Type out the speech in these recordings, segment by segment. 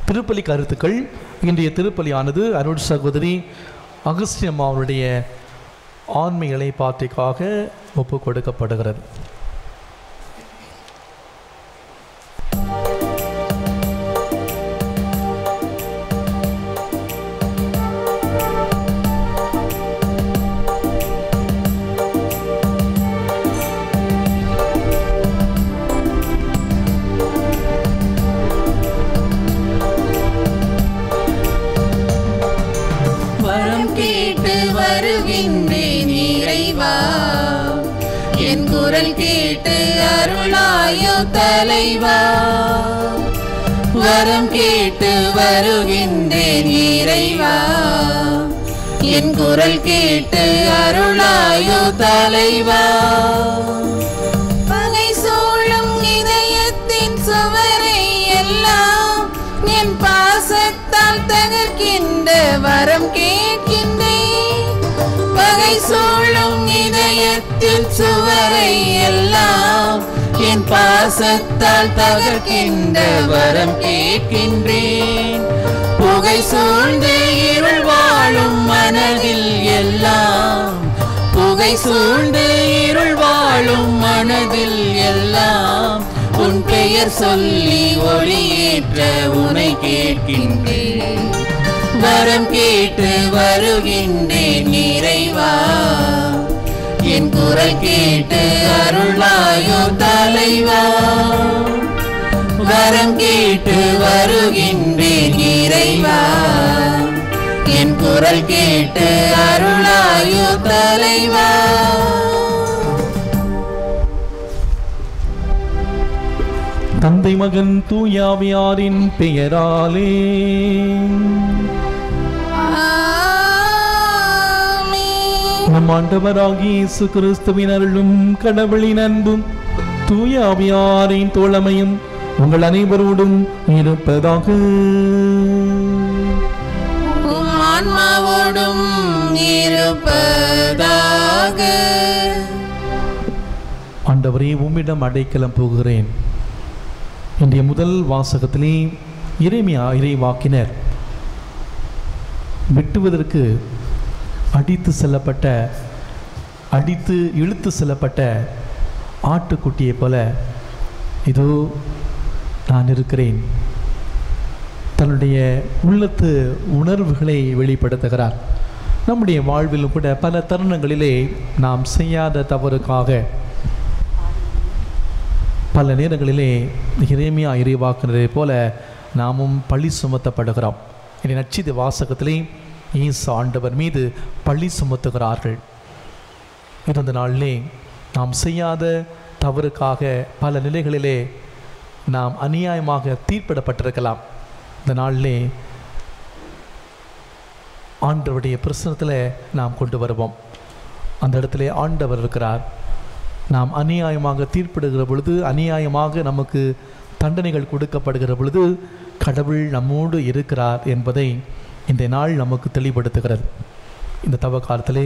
திருப்பலி கருத்துக்கள் இன்றைய திருப்பலியானது அருள் சகோதரி அகஸ்டியம் அவருடைய ஆண்மைகளை பாட்டிற்காக ஒப்பு கொடுக்கப்படுகிறது வரம் கேட்டு வருகின்றேன் இறைவா என் குரல் கேட்டு அருளாயோ தலைவா வரம் கேட்டு வருகின்றேன் இறைவா என் குரல் கேட்டு அருளாயோ தலைவா பகை சூழும் இதயத்தின் சுவரை எல்லாம் என் பாசத்தால் தகர்க்கின்ற வரம் கேட்கின்றேன் பகை சூழும் இதயத்தின் சுவரை எல்லாம் என் பாசத்தால் தகர்க்கின்ற வரம் கேட்கின்றேன் புகை சூழ்ந்து இருள் வாழும் மனதில் எல்லாம் புகை சூழ்ந்து இருள் வாழும் மனதில் எல்லாம் உன் பெயர் சொல்லி ஒளியேற்ற உனை கேட்கின்றேன் வரம் கேட்டு வருகின்றேன் இறைவா என் குரல் கேட்டு அருளாயோ தலைவா வரம் கேட்டு வருகின்றேன் இறைவா என் குரல் கேட்டு அருளாயோ தலைவா தந்தை மகன் தூயாவியாரின் பெயராலே ஆமென். நம் ஆண்டவராகிய இயேசு கிறிஸ்துவின் அருளும் கடவுளின் அன்பும் தூயாவியாரின் தோழமையும் உங்கள் அனைவரோடும் இருப்பதாக உம் ஆன்மாவோடும் இருப்பதாக ஆண்டவரே உம்மிடம் அடைக்கலம் போகிறேன் இன்றைய முதல் வாசகத்திலே இறைமையா இறை வாக்கினர் வெட்டுவதற்கு அடித்து செல்லப்பட்ட அடித்து இழுத்து செல்லப்பட்ட ஆட்டுக்குட்டியைப் போல இதோ நான் இருக்கிறேன் தன்னுடைய உள்ளத்து உணர்வுகளை வெளிப்படுத்துகிறார் நம்முடைய வாழ்விலும் கூட பல தருணங்களிலே நாம் செய்யாத தவறுக்காக பல நேரங்களிலே இறைமையா இறைவாக்குனரை போல நாமும் பழி சுமத்தப்படுகிறோம் இனி நச்சித வாசகத்திலே இயேசு ஆண்டவர் மீது பழி சுமத்துகிறார்கள் இருந்த நாளிலே நாம் செய்யாத தவறுக்காக பல நிலைகளிலே நாம் அநியாயமாக தீர்ப்பிடப்பட்டிருக்கலாம் இந்த நாளிலே ஆண்டவருடைய பிரசனத்தில் நாம் கொண்டு வருவோம் அந்த இடத்துல ஆண்டவர் இருக்கிறார் நாம் அநியாயமாக தீர்ப்பிடுகிற பொழுது அநியாயமாக நமக்கு தண்டனைகள் கொடுக்கப்படுகிற பொழுது கடவுள் நம்மோடு இருக்கிறார் என்பதை இந்த நாள் நமக்கு தெளிவுபடுத்துகிறது இந்த தவ காலத்திலே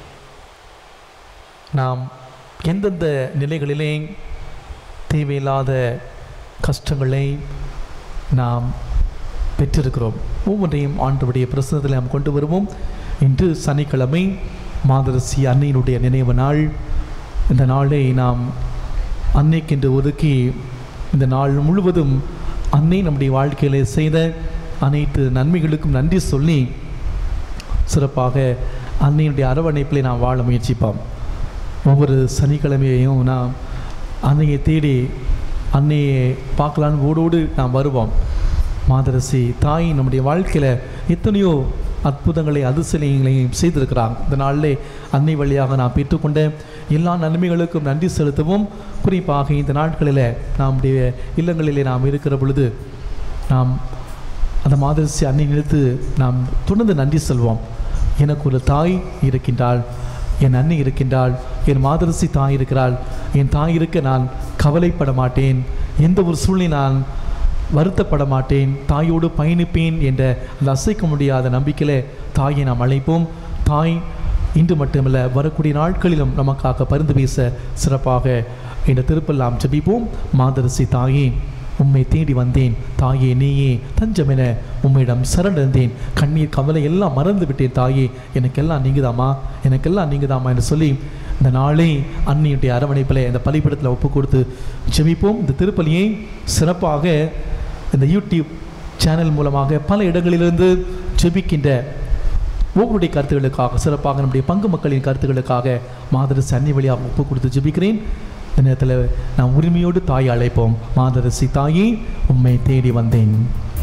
நாம் எந்தெந்த நிலைகளிலே தேவையில்லாத கஷ்டங்களை நாம் பெற்றிருக்கிறோம் ஒவ்வொன்றையும் ஆண்டவருடைய பிரசனத்தில் நாம் கொண்டு வருவோம் இன்று சனிக்கிழமை மாதரசி அன்னையினுடைய நினைவு நாள் இந்த நாளை நாம் அன்னைக்கென்று ஒதுக்கி இந்த நாள் முழுவதும் அன்னை நம்முடைய வாழ்க்கையிலே செய்த அனைத்து நன்மைகளுக்கும் நன்றி சொல்லி சிறப்பாக அன்னையினுடைய அரவணைப்பிலே நாம் வாழ முயற்சிப்போம் ஒவ்வொரு சனிக்கிழமையையும் நாம் அன்னையை தேடி அன்னையை பார்க்கலான்னு ஓடோடு நாம் வருவோம் மாதரசி தாய் நம்முடைய வாழ்க்கையில் எத்தனையோ அற்புதங்களை அதிசயங்களையும் செய்திருக்கிறாங்க இந்த நாளிலே அன்னை வழியாக நாம் பெற்றுக்கொண்ட எல்லா நன்மைகளுக்கும் நன்றி செலுத்தவும் குறிப்பாக இந்த நாட்களில் நம்முடைய இல்லங்களிலே நாம் இருக்கிற பொழுது நாம் அந்த மாதரசி அன்னை நிறுத்து நாம் தொடர்ந்து நன்றி சொல்வோம் எனக்கு ஒரு தாய் இருக்கின்றாள் என் அன்னை இருக்கின்றாள் என் மாதரசி தாய் இருக்கிறாள் என் தாய் இருக்க நான் கவலைப்பட மாட்டேன் எந்த ஒரு சூழ்நிலை நான் வருத்தப்பட மாட்டேன் தாயோடு பயணிப்பேன் என்ற அந்த அசைக்க முடியாத நம்பிக்கையில தாயை நாம் அழைப்போம் தாய் இன்று மட்டுமல்ல வரக்கூடிய நாட்களிலும் நமக்காக பரிந்து பேச சிறப்பாக இந்த திருப்பல் நாம் ஜெபிப்போம் மாதரசி தாயே உம்மை தேடி வந்தேன் தாயே நீயே தஞ்சமென உம்மிடம் சரணடைந்தேன் கண்ணீர் கவலை எல்லாம் மறந்து விட்டேன் தாயே எனக்கெல்லாம் நீங்குதாமா எனக்கெல்லாம் நீங்குதாமா என்று சொல்லி இந்த நாளே அன்னியுடைய அரவணைப்பில் இந்த பலிப்பிடத்தில் ஒப்பு கொடுத்து ஜெபிப்போம் இந்த திருப்பலியை சிறப்பாக இந்த யூடியூப் சேனல் மூலமாக பல இடங்களிலிருந்து ஜெபிக்கின்ற ஒவ்வொருடைய கருத்துக்களுக்காக சிறப்பாக நம்முடைய பங்கு மக்களின் கருத்துக்களுக்காக மாதரசி அன்னி வழியாக ஒப்பு கொடுத்து ஜெபிக்கிறேன் இந்த நேரத்தில் நான் உரிமையோடு தாயை அழைப்போம் மாதரசி தாயே உம்மை தேடி வந்தேன்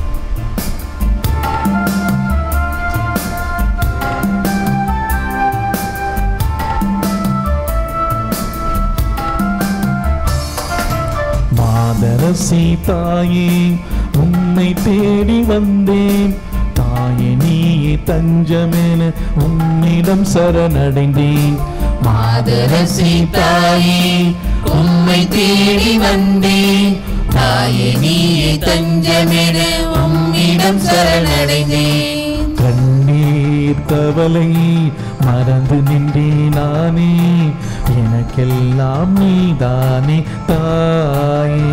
மாதரசி தாயே உன்னை தேடி வந்தேன் தாயே நீயே தஞ்சமென உன்னிடம் சரணடைந்தேன் மாதரசி தாயே உம்மை தேடி வந்தேன் தாயே நீயே தஞ்சமென உம்மிடம் சரணடைந்தேன் கண்ணீர் கவலை மறந்து நின்றேன் நானே எனக்கெல்லாம் நீதானே தாயே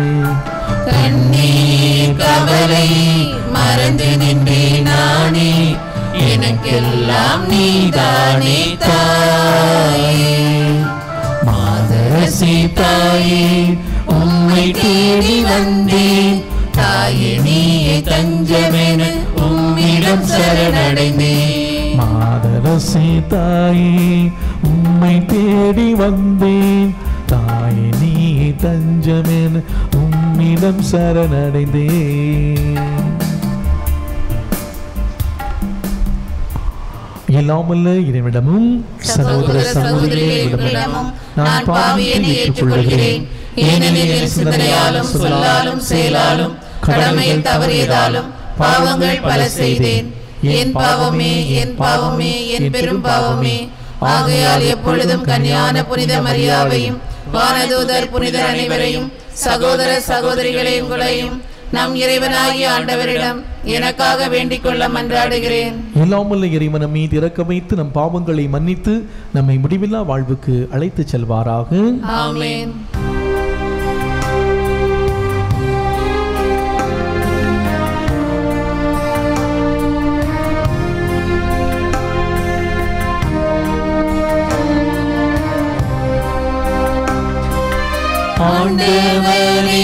கண்ணீர் கவலை மறந்து நின்றேன் நானே எனக்கெல்லாம் நீதானே தாயே மாதரசி தாயே உம்மை தேடி வந்தேன் தாயே நீயே தஞ்சமென உம்மிடம் சரணடைந்தேன் மாதரசி தாயே உம்மை தேடி வந்தேன் தாயே நீ தஞ்சமென உம்மிடம் சரணடைந்தேன் இல்லாமல்ல இறைவிடமும் சகோதர சகோதரிகளிடமும் நான் பாவியனை ஏற்றுக்கொள்கிறேன் ஏனெனில் என் சிந்தனையாலும் சொல்லாலும் செயலாலும் கடமையில் தவறியதாலும் பாவங்கள் பல செய்தேன் என் பாவமே என் பாவமே என் பெரும் பாவமே ஆகையால் எப்பொழுதும் கன்னியான புனித மரியாவையும் வானதூதர் புனிதர் அனைவரையும் சகோதர சகோதரிகளை உங்களையும் நம் இறைவனாகிய ஆண்டவரிடம் எனக்காக வேண்டிக் கொள்ள மன்றாடுகிறேன் இல்லாமல்ல இறைவன் மீது இறக்க வைத்து நம் பாவங்களை மன்னித்து நம்மை முடிவில்லா வாழ்வுக்கு அழைத்துச் செல்வாராக ஆமென் ஆண்டவரே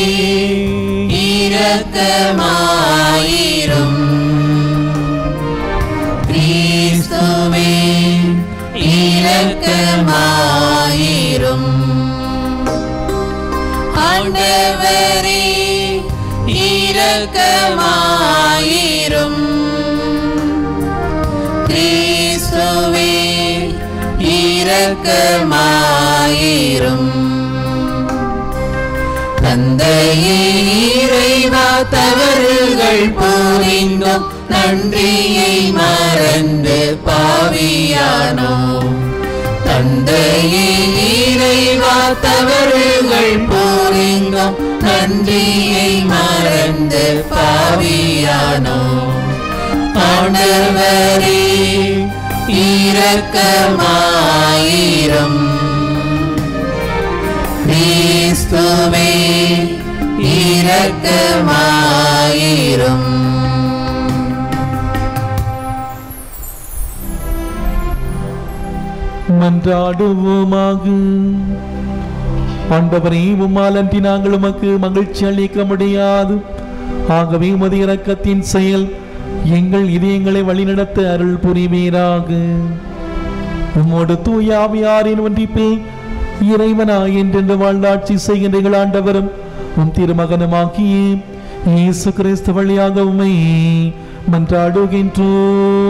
இரக்கமாயிரும் கிறிஸ்துவே இரக்கமாயிரும் ஆண்டவரே இரக்கமாயிரும் கிறிஸ்துவே இரக்கமாயிரும் தந்தையே இறைவா தவறுகள் புரிந்தோம் நன்றியை மறந்து பாவியானோம் தந்தையே இறைவா தவறுகள் புரிந்தோம் நன்றியை மறந்து பாவியானோம் ஆண்டவரே இரக்கமாயிரும் கிறிஸ்துவே இரக்கமாயிரும் மன்றாடுவோமாக ஆண்டவரே உம்மால் அன்றி நாங்கள் உமக்கு மகிழ்ச்சி அளிக்க முடியாது ஆகவே உமது இரக்கத்தின் செயல் எங்கள் இதயங்களை வழிநடத்த அருள் புரிவீராக உம்மோடு தூயாவியாரின் ஒன்றிப்பில் இறைவனாய் என்றென்று வாழ்ந்தாட்சி செய்கின்ற எங்கள் ஆண்டவரும் உம் திருமகனுமாகிய இயேசு கிறிஸ்து வழியாக உம்மை மன்றாடுகின்றோம்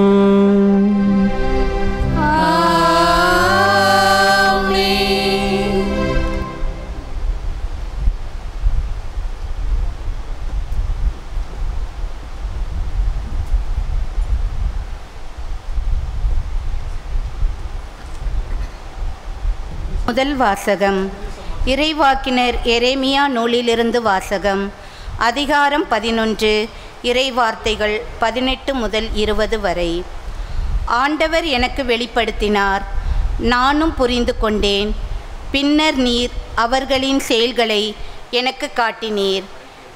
முதல் வாசகம் இறைவாக்கினர் எரேமியா நூலிலிருந்து வாசகம் அதிகாரம் பதினொன்று இறைவார்த்தைகள் பதினெட்டு முதல் இருபது வரை ஆண்டவர் எனக்கு வெளிப்படுத்தினார் நானும் புரிந்து கொண்டேன் பின்னர் நீர் அவர்களின் செயல்களை எனக்கு காட்டினீர்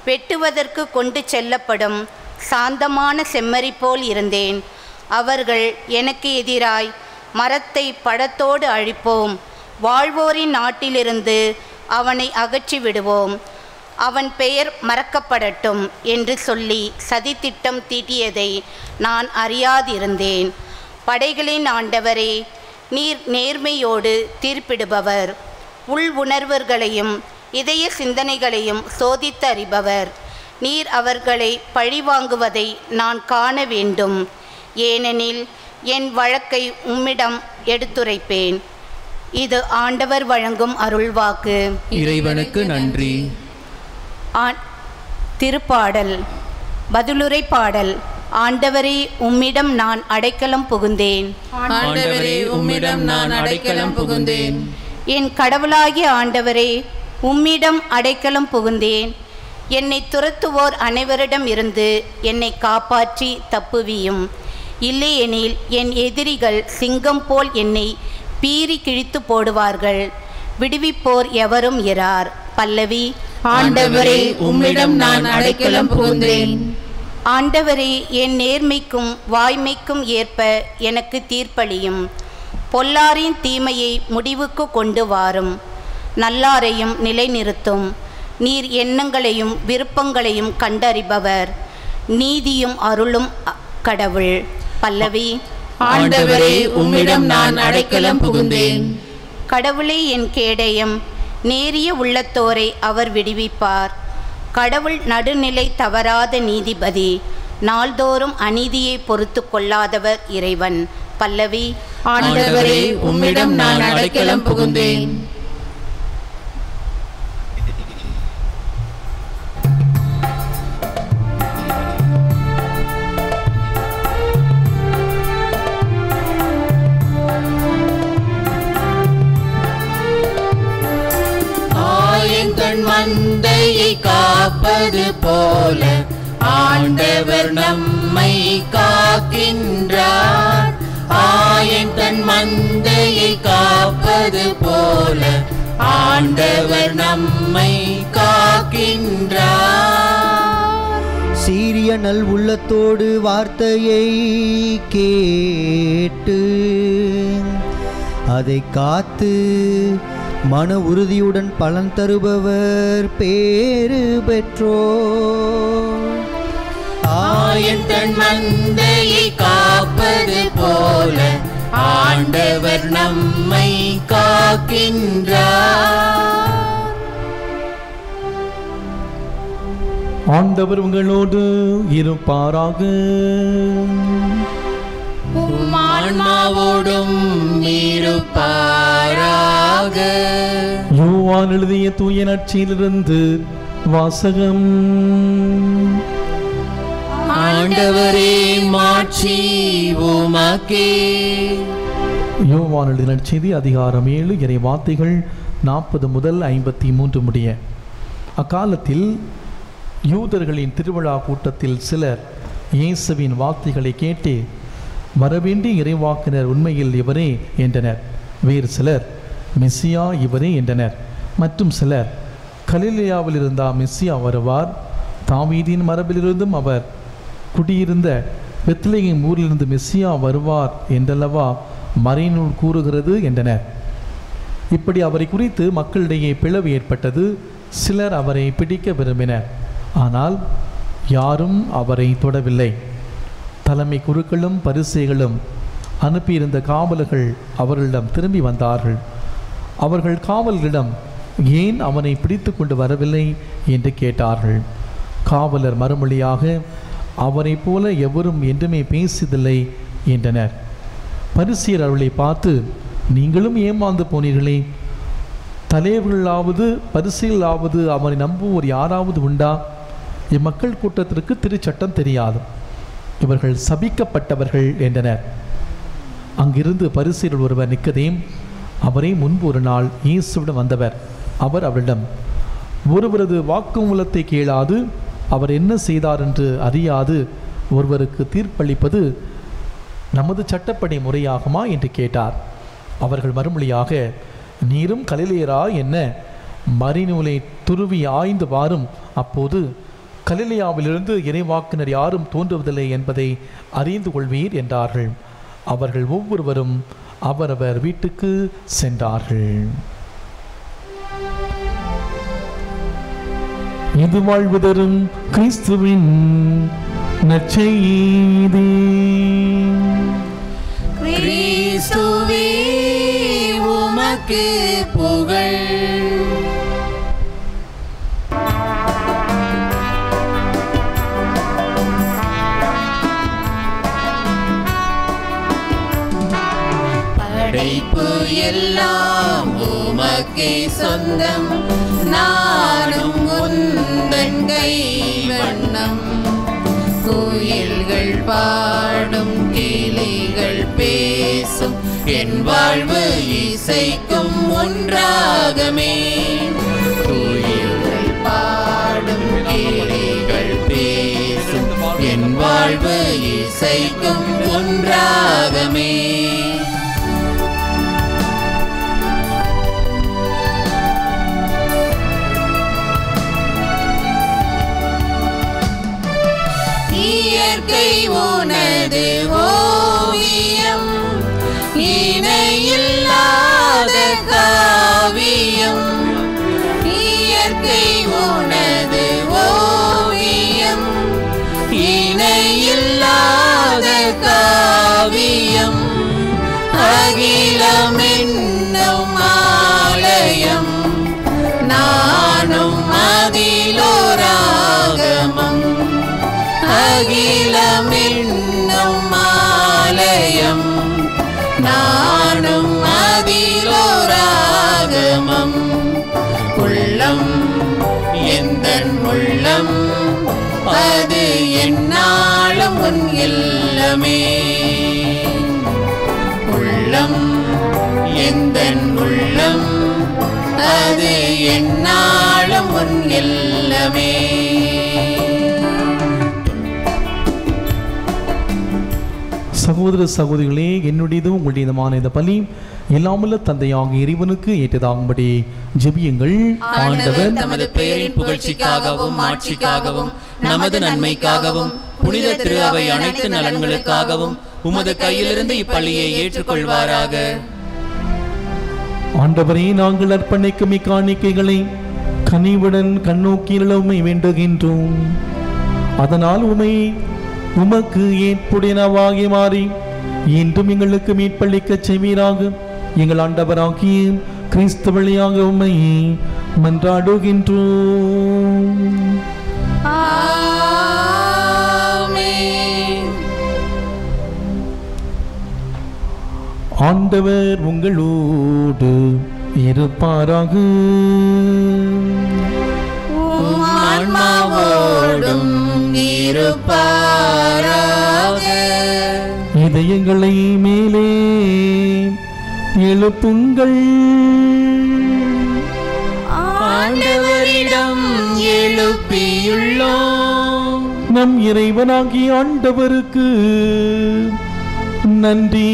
வெட்டுவதற்கு கொண்டு செல்லப்படும் சாந்தமான செம்மறி போல் இருந்தேன் அவர்கள் எனக்கு எதிராய் மரத்தை படத்தோடு அழிப்போம் வாழ்வோரின் நாட்டிலிருந்து அவனை அகற்றி விடுவோம் அவன் பெயர் மறக்கப்படட்டும் என்று சொல்லி சதித்திட்டம் தீட்டியதை நான் அறியாதிருந்தேன் படைகளின் ஆண்டவரே நீர் நேர்மையோடு தீர்ப்பிடுபவர் உள் உணர்வுகளையும் இதய சிந்தனைகளையும் சோதித்து அறிபவர் நீர் அவர்களை பழிவாங்குவதை நான் காண வேண்டும் ஏனெனில் என் வழக்கை உம்மிடம் எடுத்துரைப்பேன் இது ஆண்டவர் வழங்கும் அருள்வாக்கு இறைவனுக்கு நன்றி ஆண் திருப்பாடல் பதிலுரை பாடல் ஆண்டவரே உம்மிடம் நான் அடைக்கலம் புகுந்தேன் ஆண்டவரே உம்மிடம் நான் அடைக்கலம் புகுந்தேன் என் கடவுளாகிய ஆண்டவரே உம்மிடம் அடைக்கலம் புகுந்தேன் என்னை துரத்துவோர் அனைவரிடம் இருந்து என்னை காப்பாற்றி தப்புவியும் இல்லையெனில் என் எதிரிகள் சிங்கம் போல் என்னை பீறி கிழித்து போடுவார்கள் விடுவிப்போர் எவரும் இரார் பல்லவி ஆண்டவரே உம்மிடம் நான் அடைக்கலம் புகுந்தேன் ஆண்டவரே என் நேர்மைக்கும் வாய்மைக்கும் ஏற்ப எனக்கு தீர்ப்பளியும் பொல்லாரின் தீமையை முடிவுக்கு கொண்டு வாரும் நல்லாரையும் நிலைநிறுத்தும் நீர் எண்ணங்களையும் விருப்பங்களையும் கண்டறிபவர் நீதியும் அருளும் அ- கடவுள் பல்லவி ஆண்டவரே உம்மிடம் நான் அடைக்கலம் புகுந்தேன் கடவுளே என் கேடயம் நேரிய உள்ளத்தோரை அவர் விடுவிப்பார் கடவுள் நடுநிலை தவறாத நீதிபதி நாள்தோறும் அநீதியை பொறுத்து கொள்ளாதவர் இறைவன் பல்லவி ஆண்டவரே உம்மிடம் நான் அடைக்கலம் புகுந்தேன் ஆயங்கண் மந்தையை காப்பது போல ஆண்டவர் நம்மை காக்கின்றார் ஆயன் தன் மந்தையை காப்பது போல ஆண்டவர் நம்மை காக்கின்றார் சீரிய நல் உள்ளத்தோடு வார்த்தையை கேட்டு அதை காத்து மன உறுதியுடன் பலன் தருபவர் பேறு பெற்றோர் ஆயன் தன் மந்தையை காப்பது போல ஆண்டவர் நம்மை காக்கின்றார் ஆண்டவர் உங்களோடு இருப்பாராக உம் ஆன்மாவோடும் இருப்பாராக யோவான் எழுதிய தூய நற்செய்தியிலிருந்து வாசகம் ஆண்டவரே மாட்சி உமக்கே யோவான் எழுதிய நற்செய்தி அதிகாரம் ஏழு இறை வார்த்தைகள் நாற்பது முதல் ஐம்பத்தி மூன்று முடிய அக்காலத்தில் யூதர்களின் திருவிழா கூட்டத்தில் சிலர் இயேசுவின் வார்த்தைகளை கேட்டு வரவேண்டிய இறைவாக்கினர் உண்மையில் இவரே என்றனர் வேறு சிலர் மெஸ்ஸியா இவரே என்றனர் மற்றும் சிலர் கலிலேயாவில் இருந்தா மெஸ்ஸியா வருவார் தாவீதின் மரபிலிருந்தும் அவர் குடியிருந்த பெத்லகேம் ஊரிலிருந்து மெஸ்ஸியா வருவார் என்றல்லவா மறைநூல் கூறுகிறது என்றனர் இப்படி அவரை குறித்து மக்களிடையே பிளவு ஏற்பட்டது சிலர் அவரை பிடிக்க விரும்பினர் ஆனால் யாரும் அவரை தொடவில்லை தலைமை குருக்களும் பரிசைகளும் அனுப்பியிருந்த காவலர்கள் அவர்களிடம் திரும்பி வந்தார்கள் அவர்கள் காவலர்களிடம் ஏன் அவனை பிடித்து கொண்டு வரவில்லை என்று கேட்டார்கள் காவலர் மறுமொழியாக அவரைப் போல எவரும் என்றுமே பேசியதில்லை என்றனர் பரிசியர் அவர்களை பார்த்து நீங்களும் ஏமாந்து போனீர்களே தலைவர்களாவது பரிசைகளாவது அவனை நம்புவோர் யாராவது உண்டா இம்மக்கள் கூட்டத்திற்கு திருச்சட்டம் தெரியாது இவர்கள் சபிக்கப்பட்டவர்கள் என்றனர் அங்கிருந்து பரிசீலர் ஒருவர் நிக்கதேம் அவரே முன்பு ஒரு நாள் இயேசுவிடம் வந்தவர் அவர் அவரிடம் ஒருவரது வாக்குமூலத்தை கேளாது அவர் என்ன செய்தார் என்று அறியாது ஒருவருக்கு தீர்ப்பளிப்பது நமது சட்டப்படி முறையாகுமா என்று கேட்டார் அவர்கள் மறுமொழியாக நீரும் கலிலேயரா என்ன மறைநூலை துருவி ஆய்ந்து பாரும் அப்போது கலிலியாவிலிருந்து இறைவாக்கினர் யாரும் தோன்றுவதில்லை என்பதை அறிந்து கொள்வீர் என்றார்கள் அவர்கள் ஒவ்வொருவரும் அவரவர் வீட்டுக்கு சென்றார்கள் இது வாழ்வுதரும் கிறிஸ்துவின் நற்செய்தி கிறிஸ்துவே உமக்கு புகழ் படைப்பு எல்லாம் உமக்கே சொந்தம் நானும் உந்தன் கை வண்ணம் கோயில்கள் பாடும் கிளிகள் பேசும் என் வாழ்வு இசைக்கும் ஒன்றாகமே கோயில்கள் பாடும் கிளிகள் பேசும் என் வாழ்வு இசைக்கும் ஒன்றாகமே இயற்கை உனது ஓவியம் இணையில்லாத காவியம் இயற்கை உனது ஓவியம் இணையில்லாத காவியம் அகிலம் என்னும் ஆலயம் நானும் அதிலோராகமம் அகிலம் என்னும் ஆலயம் நானும் அதிலோராகமம் உள்ளம் எந்த உள்ளம் அது என்னாலும் உன் இல்லமே உள்ளம் எந்த உள்ளம் அது என்னாலும் உன் இல்லமே சகோதர சகோதரிகளே என்னுடையதும் உங்களுடையதுமான இந்த பலி எல்லாமல்ல தந்தையாக இறைவனுக்கு ஏற்றதாகும்படி ஜெபியுங்கள் ஆண்டவர் தமது பெயரின் புகழ்ச்சிக்காகவும் ஆட்சிக்காகவும் நமது நன்மைக்காகவும் புனித திரு அவை அனைத்து நலன்களுக்காகவும் உமது கையிலிருந்து இப்பள்ளியை ஏற்றுக்கொள்வாராக ஆண்டவரே நாங்கள் அர்ப்பணிக்கும் இக்காணிக்கைகளை கனிவுடன் கண்ணோக்கியுள்ளமை வேண்டுகின்றோம் அதனால் உமை உமக்கு ஏற்புடையனவாகி மாறி இன்றும் எங்களுக்கு மீட்பளிக்கச் செய்வீராக எங்கள் ஆண்டவராகிய கிறிஸ்து வழியாக உம்மை மன்றாடுகின்றோம் ஆமென். ஆண்டவர் உங்களோடு இருப்பாராக உம் ஆன்மாவோடும் இருப்பாராக இதயங்களை மேலே எழுப்புங்கள் ஆண்டவரிடம் எழுப்பியுள்ளோம் நம் இறைவனாகிய ஆண்டவருக்கு நன்றி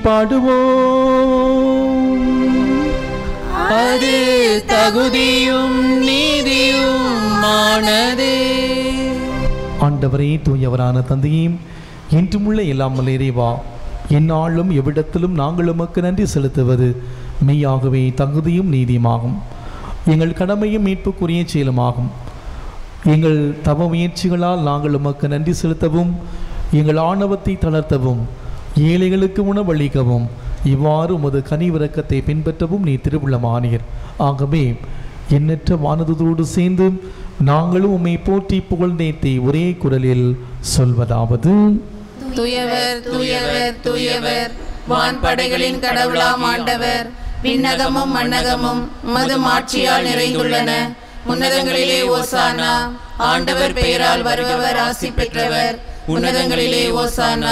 பாடுவோம் அது தகுதியும் நீதியும் ஆனதே ஆண்டவரே தூயவரான தந்தையும் என்றுமுள்ள எல்லாம் வல்ல இறைவா எந்நாளும் எவ்விடத்திலும் நாங்கள் உமக்கு நன்றி செலுத்துவது மெய்யாகவே தகுதியும் நீதியுமாகும் எங்கள் கடமையும் மீட்புக்குரிய செயலுமாகும் எங்கள் தவ முயற்சிகளால் நாங்கள் உமக்கு நன்றி செலுத்தவும் எங்கள் ஆணவத்தை தளர்த்தவும் ஏழைகளுக்கு உணவளிக்கவும் இவ்வாறு உமது கனிவிறக்கத்தை பின்பற்றவும் நீ திருவுள்ளமானீர் ஆகவே எண்ணற்ற வானதோடு சேர்ந்து நாங்களும் உம்மை போற்றி புகழ்ந்தேத்தி ஒரே குரலில் சொல்வதாவது துயவர் துயவர் துயவர் வான்படைகளின் கடவுளாம் ஆண்டவர் விண்ணகமும் மண்ணகமும் மது மாட்சியால் நிறைந்துள்ளன உன்னதங்களிலே ஓசானா ஆண்டவர் பெயரால் வருபவர் ஆசி பெற்றவர் உன்னதங்களிலே ஓசானா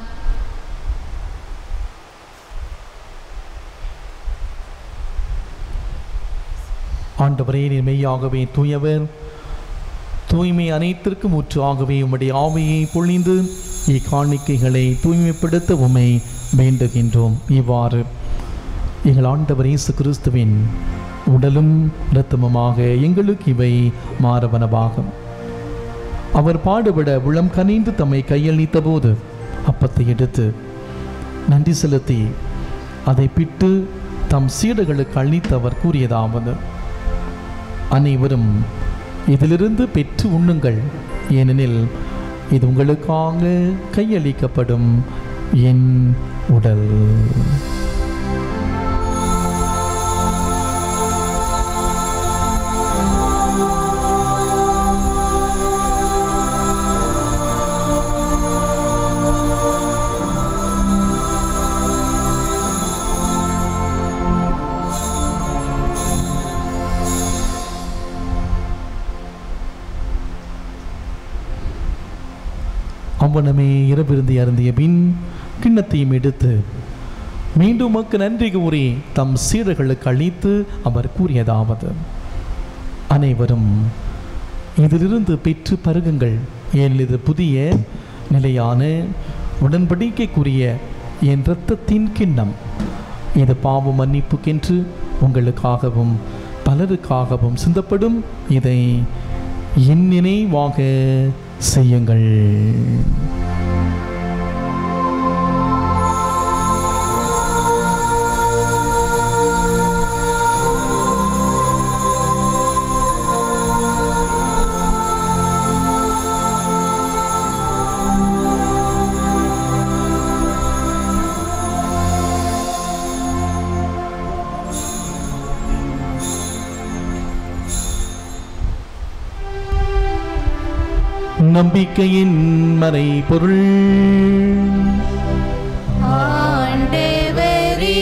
ஆண்டவரே நீர் மெய்யாகவே தூயவர் தூய்மை அனைத்திற்கும் ஊற்றாகவே உம்முடைய ஆவியை பொழிந்து இக்காணிக்கைகளை தூய்மைப்படுத்த உம்மை வேண்டுகின்றோம் இவ்வாறு எங்கள் ஆண்டவர் இயேசு கிறிஸ்துவின் உடலும் இரத்தமுமாக எங்களுக்கு இவை மாறவனவாகும் அவர் பாடுபட உளம் கனிந்து தம்மை கையளித்த போது அப்பத்தை எடுத்து நன்றி செலுத்தி அதை பிட்டு தம் சீடர்களுக்கு அளித்து அவர் கூறியதாவது அனைவரும் இதிலிருந்து பெற்று உண்ணுங்கள் ஏனெனில் இது உங்களுக்காக கையளிக்கப்படும் என் உடல் அவ்வனமே இரவிருந்தி அருந்திய பின் கிண்ணத்தையும் எடுத்து மீண்டும் உமக்கு நன்றி கூறி தம் சீடர்களுக்கு அளித்து அவர் கூறியதாவது அனைவரும் இதிலிருந்து பெற்று பருகுங்கள் ஏனெனில் இது புதிய நிலையான உடன்படிக்கைக்குரிய என் இரத்தத்தின் கிண்ணம் இது பாவ மன்னிப்புக்கென்று உங்களுக்காகவும் பலருக்காகவும் சிந்தப்படும் இதை என் நினைவாக செய்யுங்கள் நம்பிக்கையின் மறை பொருள் ஆண்டவரே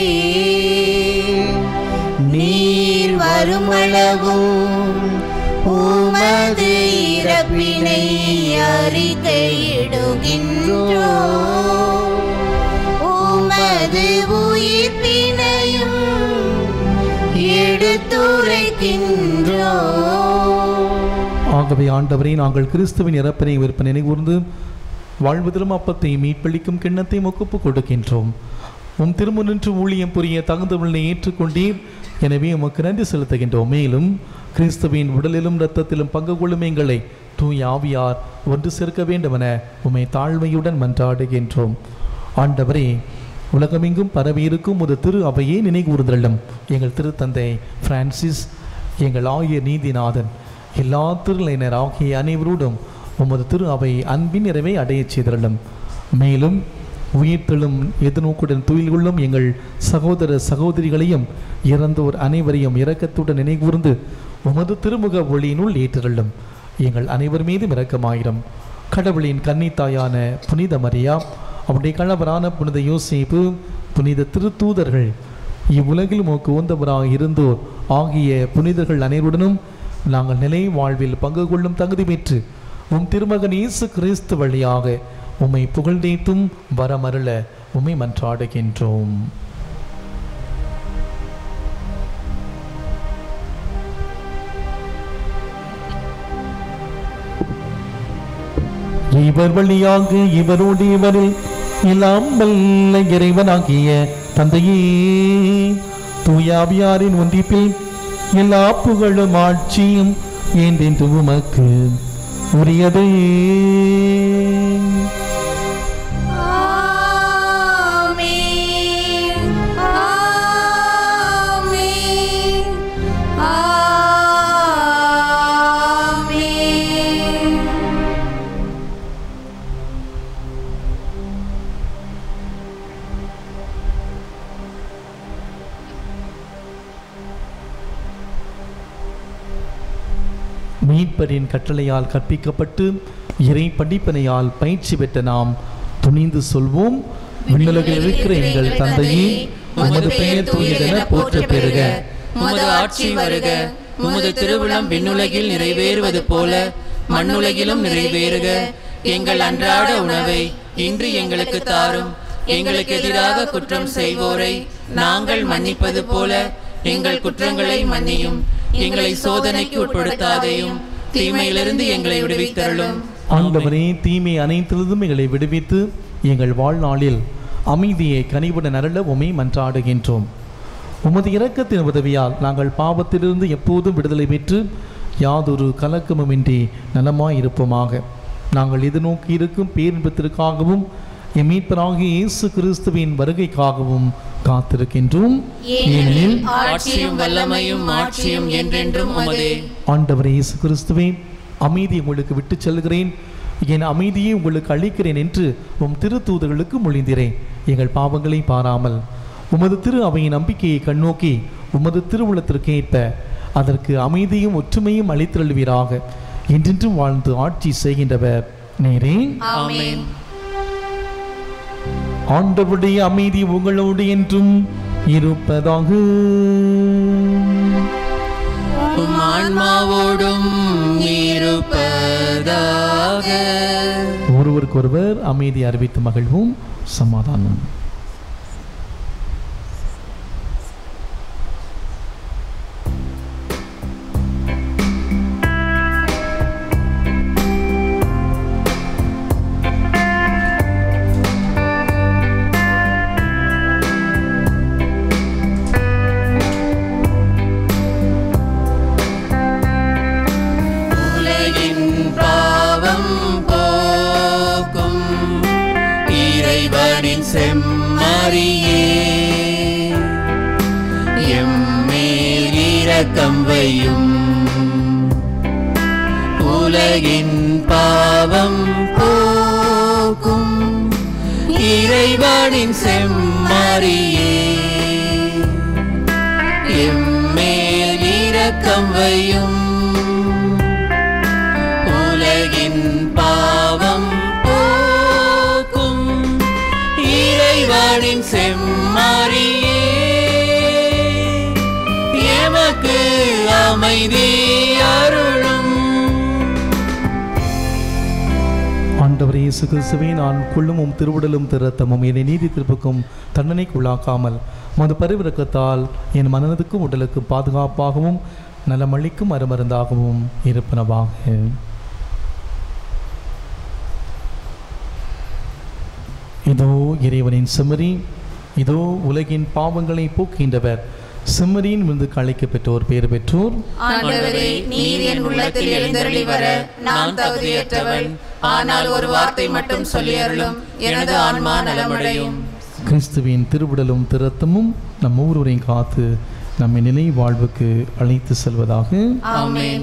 நீர் வருமளவும் உமது இறப்பினை அறிக்கையிடுகின்றோ உமது உயிர்ப்பினையும் எடுத்துரைக்கின்றோ ஆகவே ஆண்டவரே நாங்கள் கிறிஸ்துவின் இறப்பினை விற்பனை நினைகூர்ந்து வாழ்வதிலும் அப்பத்தை மீட்பளிக்கும் கிண்ணத்தை ஒப்புப்பு கொடுக்கின்றோம் உம் திருமுனின்று ஊழியம் புரிய தகுந்தவளை ஏற்றுக்கொண்டீர் எனவே உமக்கு நன்றி செலுத்துகின்றோம் மேலும் கிறிஸ்துவின் உடலிலும் இரத்தத்திலும் பங்கு கொள்ளும் எங்களை தூய் ஆவியார் ஒன்று சேர்க்க வேண்டுமென உம்மை தாழ்மையுடன் மன்றாடுகின்றோம் ஆண்டவரே உலகமெங்கும் பரவியிருக்கும் ஒரு திரு அவையே நினைகூர்ந்தள்ளும் எங்கள் திருத்தந்தை பிரான்சிஸ் எங்கள் ஆகிய நீதிநாதன் எல்லா திருநிலையினர் ஆகிய அனைவரோடும் உமது திரு அவை அன்பின் நிறைவை அடையச் செய்திருளும் மேலும் உயிர்த்தெழும் எதிர்நோக்குடன் துயில் கொள்ளும் எங்கள் சகோதர சகோதரிகளையும் இறந்தோர் அனைவரையும் இரக்கத்துடன் நினைகூர்ந்து உமது திருமுக ஒளியினுள் ஏற்றிருளும் எங்கள் அனைவர் மீதும் இரக்கமாயிரம் கடவுளின் கன்னித்தாயான புனித மரியா அவருடைய கணவரான புனித யோசேப்பு புனித திருத்தூதர்கள் இவ்வுலகில் உமக்கு உந்தவராக இருந்தோர் ஆகிய புனிதர்கள் அனைவருடனும் நாங்கள் நிலை வாழ்வில் பங்கு கொள்ளும் தகுதி பெற்று உம் திருமகன் இயேசு கிறிஸ்து வழியாக உம்மை புகழ்ந்தேத்தும் வரமருள உம்மை மன்றாடுகின்றோம் இவர் வழியாக இவரோடு இவரில் எல்லாம் வல்ல இறைவனாகிய தந்தையே தூயாவியாரின் ஒன்றிப்பில் எல்லா புகழும் ஆட்சியும் என்றென்று உமக்கு உரியதே ஆமென் ஆமென் ஆமென் மீட்பரின் கட்டளையால் கற்பிக்கப்பட்டு இறை படிப்பனையால் பயிற்சி பெற்ற நாம் துணிந்து சொல்வோம் விண்ணுலகில் இருக்கிற எங்கள் தந்தையே உமது பெயர் தூயதென போற்ற பெறுக உமது ஆட்சி வருக உமது திருவிழம் விண்ணுலகில் நிறைவேறுவது போல மண்ணுலகிலும் நிறைவேறுக எங்கள் அன்றாட உணவை இன்று எங்களுக்கு தாரும் எங்களுக்கு எதிராக குற்றம் செய்வோரை நாங்கள் மன்னிப்பது போல எங்கள் குற்றங்களை மன்னியும் எங்களை சோதனைக்கு உட்படுத்தாதையும் தீமையிலிருந்து எங்களை விடுவித்தருளும் ஆண்டவரே தீமை அனைத்திலிருந்தும் எங்களை விடுவித்து எங்கள் வாழ்நாளில் அமைதியை கனிவுடன் அருள உமை மன்றாடுகின்றோம் உமது இரக்கத்தின் உதவியால் நாங்கள் பாவத்திலிருந்து எப்போதும் விடுதலை பெற்று யாதொரு கலக்கமுமின்றி நலமாய் இருப்போமாக நாங்கள் எதிர்நோக்கி இருக்கும் பேரின்பத்திற்காகவும் எம் மீட்பராகிய இயேசு கிறிஸ்துவின் வருகைக்காகவும் காத்திருக்கின்றோம் ஏனெனில் ஆட்சியும் வல்லமையும் ஆட்சியும் என்றென்றும் உமதே ஆண்டவர் இயேசு கிறிஸ்துவே அமைதி உங்களுக்கு விட்டுச் செல்கிறேன் என் அமைதியை உங்களுக்கு அளிக்கிறேன் என்று உம் திருத்தூதர்களுக்கு மொழிந்திரேன் எங்கள் பாவங்களை பாராமல் உமது திரு அவையின் நம்பிக்கையை கண்ணோக்கி உமது திருவுளத்திற்கு ஏற்ப அதற்கு அமைதியும் ஒற்றுமையும் அளித்தருள்வீராக என்றென்றும் வாழ்ந்து ஆட்சி செய்கின்றவர் நேரே ஆமென் ஆண்டவருடைய அமைதி உங்களோடு என்றும் இருப்பதாக உம் ஆன்மாவோடும் இருப்பதாக ஒருவருக்கொருவர் அமைதி அறிவித்து மகிழ்வும் சமாதானம் உலகின் பாவம் போக்கும் இறைவனின் செம்மறியே எம்மேல் இரக்கம் வையும் உலகின் பாவம் போக்கும் இறைவனின் செம்மறியே எம்மேல் இரக்கம் வையும் உலகின் பாவம் போக்கும் இறைவனின் செம்மறியே எமக்கு அமைதி அருளும் ஆண்டவர் இயேசு கிறிஸ்துவே நான் கொள்ளுமும் திருவுடலும் திருத்தமும் என்னை நீதி திருப்புக்கும் தண்டனைக்குள்ளாக்காமல் மது பரிவிறக்கத்தால் என் மனதுக்கும் உடலுக்கும் பாதுகாப்பாகவும் நலமளிக்கும் அருமருந்தாகவும் இருப்பனவாக இதோ இறைவனின் செம்மறி இதோ உலகின் பாவங்களை போக்கின்றவர் செம்மறியின் விருந்து அழைக்க பெற்றோர் பேர் பெற்றோர் ஆண்டவரே நீர் என் உள்ளத்தில் எழுந்தருளி வர நான் தகுதியற்றவன் ஆனால் ஒரு வார்த்தை மட்டும் சொல்லி அருளும் எனது ஆன்மா நலமடையும் கிறிஸ்துவின் திருவுடலும் திருத்தமும் நம் ஒவ்வொருவரையும் காத்து நம்மை நிலை வாழ்வுக்கு அழைத்து செல்வதாக ஆமென்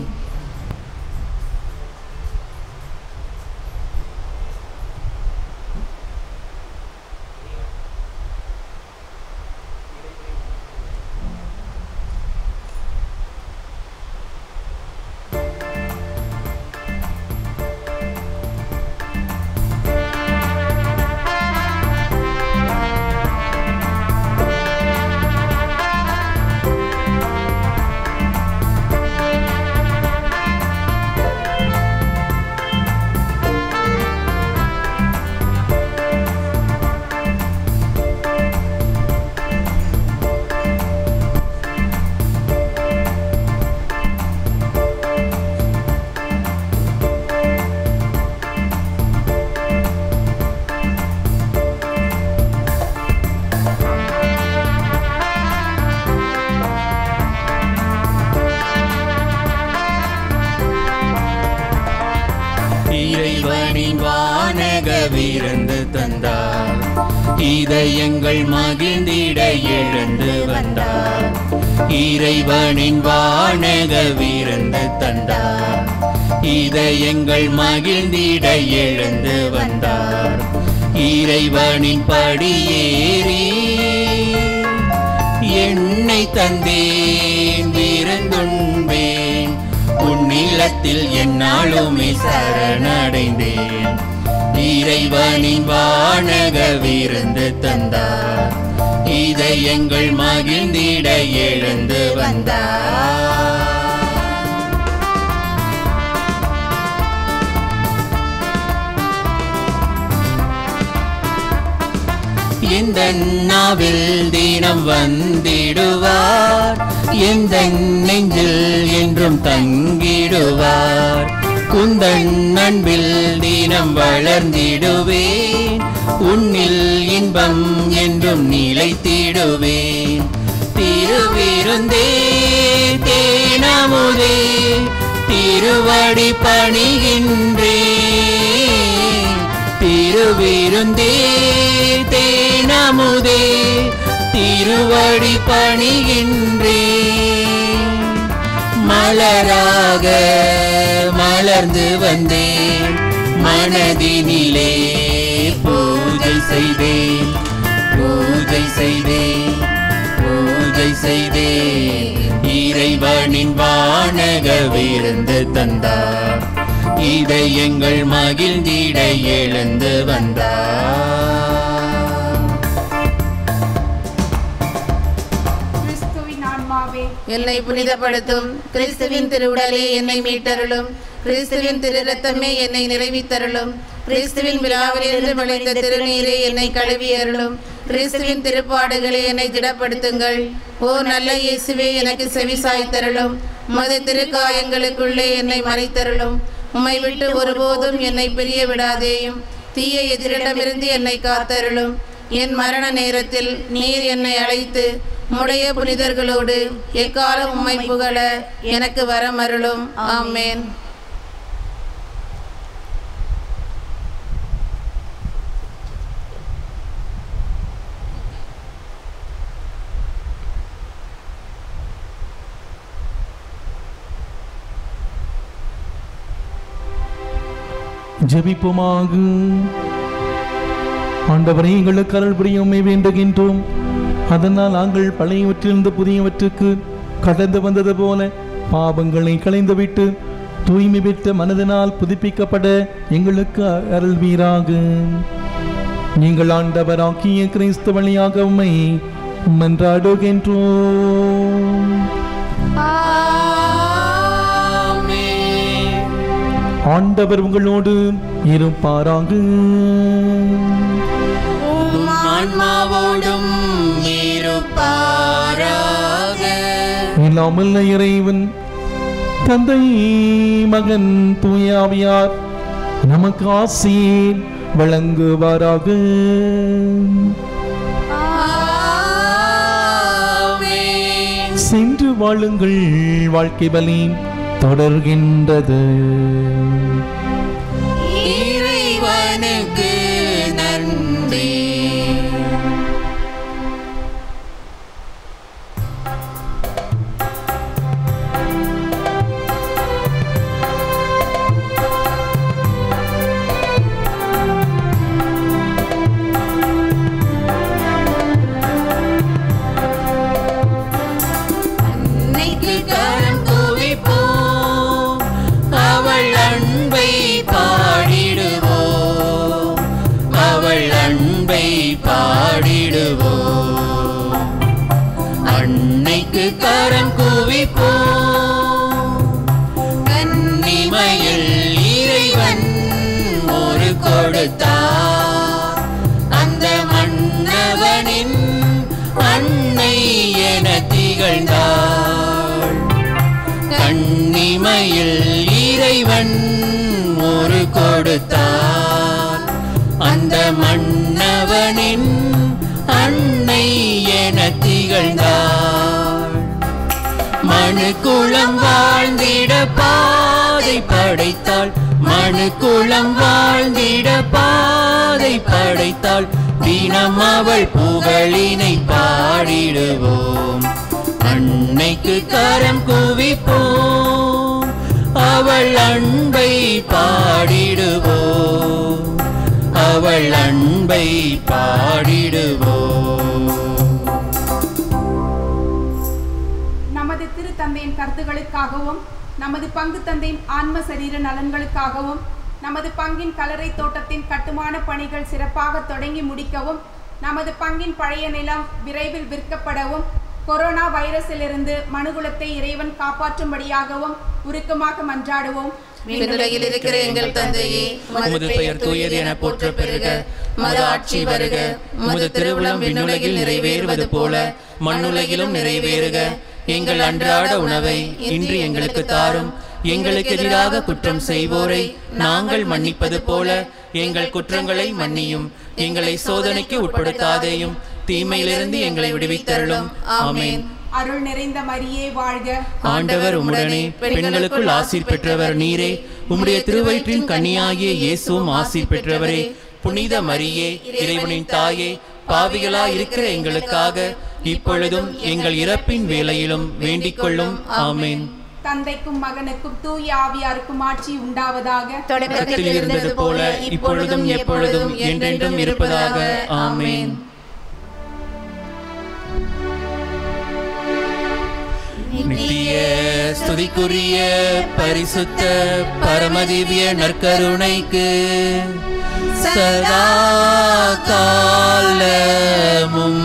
இறைவனின் வானக விருந்து தந்தார் இதயங்கள் மகிழ்ந்திட எழுந்து வந்தார் இறைவனின் வானக விருந்து தந்தார் இதயங்கள் மகிழ்ந்திட எழுந்து வந்தார் இறைவனின் படியேறி என்னை தந்தேன் விருந்துண்பேன் உன்னிலத்தில் என்னாலுமே சரணடைந்தேன் இறைவனின் வானக விருந்து தந்தார் இதயங்கள் மகிழ்ந்திட எழுந்து வந்தார் எந்த நாவில் தினம் வந்திடுவார் எந்த நெஞ்சில் என்றும் தங்கிடுவார் குந்தன் அன்பில் தினம் வளர்ந்திடுவேன் உன்னில் இன்பம் என்றும் நிலைத்திடுவேன் திருவிருந்தே தேனமுதே திருவடி பணிகின்றேன் திருவிருந்தே தேனமுதே திருவடி பணிகின்றே மலராக மலர்ந்து வந்தேன் மனதினிலே பூஜை செய்தேன் பூஜை செய்தேன் பூஜை செய்தேன் இறைவனின் வானக விருந்து தந்தார் இதை எங்கள் மகிழ்ந்திட எழுந்து வந்தார் கிறிஸ்துவின் ஆன்மாவே என்னை புனிதப்படுத்தும் கிறிஸ்துவின் திருவுடலே என்னை மீட்டருளும் கிறிஸ்துவின் திரு ரத்தமே என்னை நிறைவித்தருளும் கிறிஸ்துவின் விழாவிலிருந்து விளைந்த திருநீரே என்னை கழுவி அருளும் கிறிஸ்துவின் திருப்பாடுகளே என்னை திடப்படுத்துங்கள் ஓ நல்ல இயேசுவே எனக்கு செவி சாய்த்தருளும் உமது திருக்காயங்களுக்குள்ளே என்னை மறைத்தருளும் உம்மை விட்டு ஒருபோதும் என்னை பிரிய விடாதேயும் தீய எதிரிடமிருந்து என்னை காத்தருளும் என் மரண நேரத்தில் நீர் என்னை அழைத்து முடைய புனிதர்களோடு எக்காலம் உம்மை புகழ எனக்கு வரமருளும் ஆமென் ஜெபிப்போமாக ஆண்டவரே எங்களுக்கு அருள் புரியுமே வேண்டுகின்றோம் அதனால் நாங்கள் பழையவற்றிலிருந்து புதியவற்றுக்கு கடந்து வந்தது போல பாவங்களை களைந்துவிட்டு தூய்மை பெற்ற மனதினால் புதுப்பிக்கப்பட எங்களுக்கு அருள்வீராக நீங்கள் ஆண்டவராக்கிய கிறிஸ்து வழியாக உம்மை மன்றாடுகின்றோம் ஆண்டவர் உங்களோடு இருப்பாராக உம் ஆன்மாவோடும் இருப்பாராக இல்லாமல் இறைவன் தந்தை மகன் தூயாவியார் நமக்கு ஆசீர் வழங்குவாராக ஆமென். சென்று வாழுங்கள் வாழ்க்கை பலி தொடர்கின்றது இறைவனுக்கு நன்றி அன்னைக்கு கரம் குவிப்போம் அவள் அன்பை பாடிடுவோம் அவள் அன்பை பாடிடுவோம் அன்னைக்கு கரம் குவிப்போம் கன்னிமையில் இறைவன் ஒரு கொடுத்தார் அந்த மன்னவனின் அன்னை என திகழ்ந்தாள் கண்ணிமையில் இறைவன் ஒரு கொடுத்தார் அந்த மன்னவனின் அன்னை என திகழ்ந்தாள் மனு குளம் வாழ்ந்திட பாதை படைத்தாள் மனு குளம் வாழ்ந்திட பாதை படைத்தாள் தினம் அவள் புகழினை பாடிடுவோம் அன்னைக்கு கரம் குவிப்போம் அவள் அன்பை பாடிடுவோம் அவள் அன்பை பாடிடுவோம் நமது திரு தந்தையின் கருத்துகளுக்காகவும் நமது பங்கு தந்தையின் ஆன்ம சரீர நலன்களுக்காகவும் நமது பங்கின் கலரை தோட்டத்தின் கட்டுமான பணிகள் சிறப்பாக தொடங்கி முடிக்கவும் நமது பங்கின் பழைய நிலம் விரைவில் விற்கப்படவும் கொரோனா வைரஸிலிருந்து மனுகுலத்தை இறைவன் காப்பாற்றும்படியாகவும் உருக்கமாக மன்றாடுவோம் விண்ணுலகில் இருக்கிற எங்கள் தந்தையே உமது பெயர் தூயது என போற்ற பெருக மது ஆட்சி வருக உமது திருவுளம் விண்ணுலகில் நிறைவேறுவது போல மண்ணுலகிலும் நிறைவேறுக எங்கள் அன்றாட உணவை இன்று எங்களுக்கு தாரும் எங்களுக்கு எதிராக குற்றம் செய்வோரை நாங்கள் மன்னிப்பது போல எங்கள் குற்றங்களை மன்னியும் எங்களை சோதனைக்கு உட்படுத்தாதேயும் தீமையிலிருந்து எங்களை விடுவித்தருளும் ஆமென் அருள் நிறைந்த மரியே வாழ்க ஆண்டவர் உம்முடனே பெண்களுக்குள் ஆசீர் பெற்றவர் நீரே உம்முடைய திருவயிற்றின் கன்னியாகிய இயேசுவும் ஆசீர் பெற்றவரே புனித மரியே இறைவனின் தாயே பாவிகளாய் இருக்கிற எங்களுக்காக இப்பொழுதும் எங்கள் இறப்பின் வேளையிலும் வேண்டிக் கொள்ளும் ஆமேன் தந்தைக்கும் மகனுக்கும் தூய ஆவியாருக்கும் ஆட்சி உண்டாவதாக தொடக்கத்தில் இருந்தது போல இப்பொழுதும் எப்பொழுதும் என்றென்றும் இருப்பதாக ஆமேன் நித்திய ஸ்துதிக்குரிய பரிசுத்த பரமதிவ்ய நற்கருணைக்கு சதா காலமும்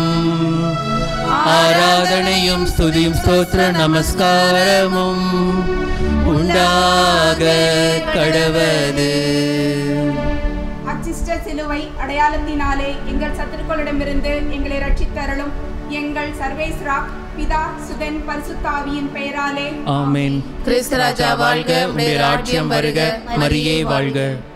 ஆராதனையும் ஸ்துதியும் ஸ்தோத்திர நமஸ்காரமும் உண்டாக கடவது அச்சிஷ்ட சிலுவை அடையாளத்தினாலே எங்கள் சத்துருக்களிடமிருந்து எங்களை ரட்சித்தருளும் எங்கள் சர்வேஸ்ரா பிதா சுதன் பரிசுத்தாவியின் பெயராலே ஆமென் கிறிஸ்து ராஜா வாழ்க உடைய ராஜ்யம் வருக மரியே வாழ்க